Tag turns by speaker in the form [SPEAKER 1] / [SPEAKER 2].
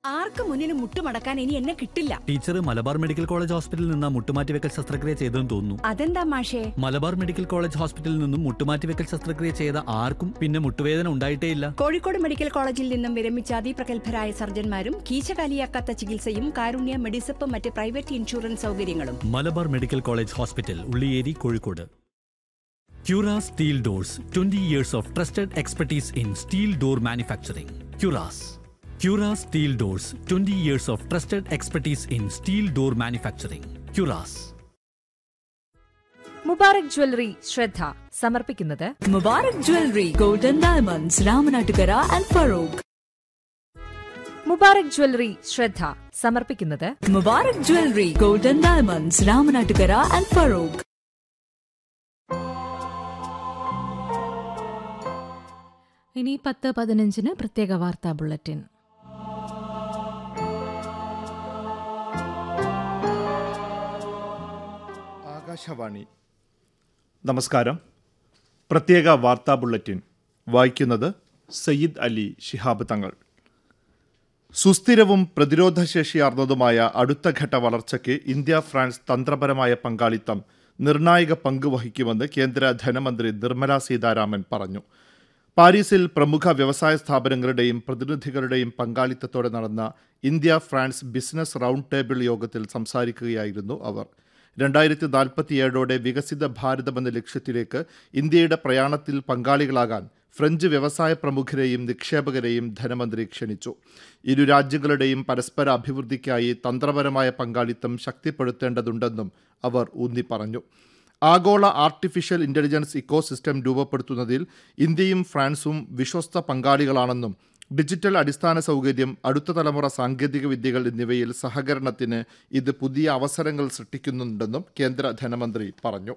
[SPEAKER 1] ആർക്ക് മുന്നിലും മുട്ടുമടക്കാൻ ഇനി എന്നെ കിട്ടില്ല
[SPEAKER 2] ടീച്ചർ മലബാർ മെഡിക്കൽ കോളേജ് ഹോസ്പിറ്റലിൽ നിന്ന് മുട്ടുമാറ്റിവെക്കൽ ശസ്ത്രക്രിയ ചെയ്തെന്ന് തോന്നുന്നു
[SPEAKER 1] അതെന്താ മാഷേ
[SPEAKER 2] മലബാർ മെഡിക്കൽ കോളേജ് ഹോസ്പിറ്റലിൽ നിന്നും മുട്ടുമാറ്റിവെക്കൽ ശസ്ത്രക്രിയ ചെയ്ത ആർക്കും പിന്നെ മുട്ടുവേദന ഉണ്ടായിട്ടേയില്ല
[SPEAKER 1] കോഴിക്കോട് മെഡിക്കൽ കോളേജിൽ നിന്നും വിരമിച്ച അതിപ്രഗത്ഭരായ സർജന്മാരും കീശകാലിയാക്കാത്ത ചികിത്സയും കാരുണ്യ മെഡിസപ്പ് മറ്റ് പ്രൈവറ്റ് ഇൻഷുറൻസ് സൗകര്യങ്ങളും
[SPEAKER 2] Malabar medical college hospital Ulliyeri Kozhikode Cura steel doors twenty years of trusted expertise in steel door manufacturing Cura's Cura steel doors twenty years of trusted expertise in steel door manufacturing Cura's
[SPEAKER 3] Mubarak jewellery ശ്രദ്ധ സമർപ്പിക്കുന്നത്
[SPEAKER 4] Mubarak Jewelry, Golden Diamonds, Ramanattukara and Farouk.
[SPEAKER 3] Mubarak jewellery ശ്രദ്ധ സമർപ്പിക്കുന്നത്
[SPEAKER 4] Mubarak Jewelry, Golden Diamonds, Ramanattukara and Farouk.
[SPEAKER 5] ഇനി പത്ത് പതിനഞ്ചിന് പ്രത്യേക വാർത്താ bulletin
[SPEAKER 6] Akashvani നമസ്കാരം പ്രത്യേക വാർത്താ ബുള്ളറ്റിൻ വായിക്കുന്നത് സയ്യിദ് അലി ശിഹാബ് തങ്ങൾ സുസ്ഥിരവും പ്രതിരോധശേഷിയാർന്നതുമായ അടുത്ത ഘട്ട വളർച്ചയ്ക്ക് ഇന്ത്യ ഫ്രാൻസ് തന്ത്രപരമായ പങ്കാളിത്തം നിർണായക പങ്ക് വഹിക്കുമെന്ന് കേന്ദ്ര ധനമന്ത്രി നിർമ്മല സീതാരാമൻ പറഞ്ഞു പാരീസിൽ പ്രമുഖ വ്യവസായ സ്ഥാപനങ്ങളുടെയും പ്രതിനിധികളുടെയും പങ്കാളിത്തത്തോടെ നടന്ന India France business round table യോഗത്തിൽ സംസാരിക്കുകയായിരുന്നു അവർ രണ്ടായിരത്തി നാൽപ്പത്തിയേഴോടെ വികസിത ഭാരതമെന്ന ലക്ഷ്യത്തിലേക്ക് ഇന്ത്യയുടെ പ്രയാണത്തിൽ പങ്കാളികളാകാൻ ഫ്രഞ്ച് വ്യവസായ പ്രമുഖരെയും നിക്ഷേപകരെയും ധനമന്ത്രി ക്ഷണിച്ചു ഇരു രാജ്യങ്ങളുടെയും പരസ്പര അഭിവൃദ്ധിക്കായി തന്ത്രപരമായ പങ്കാളിത്തം ശക്തിപ്പെടുത്തേണ്ടതുണ്ടെന്നും അവർ ഊന്നി പറഞ്ഞു ആഗോള ആർട്ടിഫിഷ്യൽ ഇന്റലിജൻസ് ഇക്കോസിസ്റ്റം രൂപപ്പെടുത്തുന്നതിൽ ഇന്ത്യയും ഫ്രാൻസും വിശ്വസ്ത പങ്കാളികളാണെന്നും ഡിജിറ്റൽ അടിസ്ഥാന സൗകര്യം അടുത്ത തലമുറ സാങ്കേതിക വിദ്യകൾ എന്നിവയിൽ സഹകരണത്തിന് ഇത് പുതിയ അവസരങ്ങൾ സൃഷ്ടിക്കുന്നുണ്ടെന്നും കേന്ദ്ര ധനമന്ത്രി പറഞ്ഞു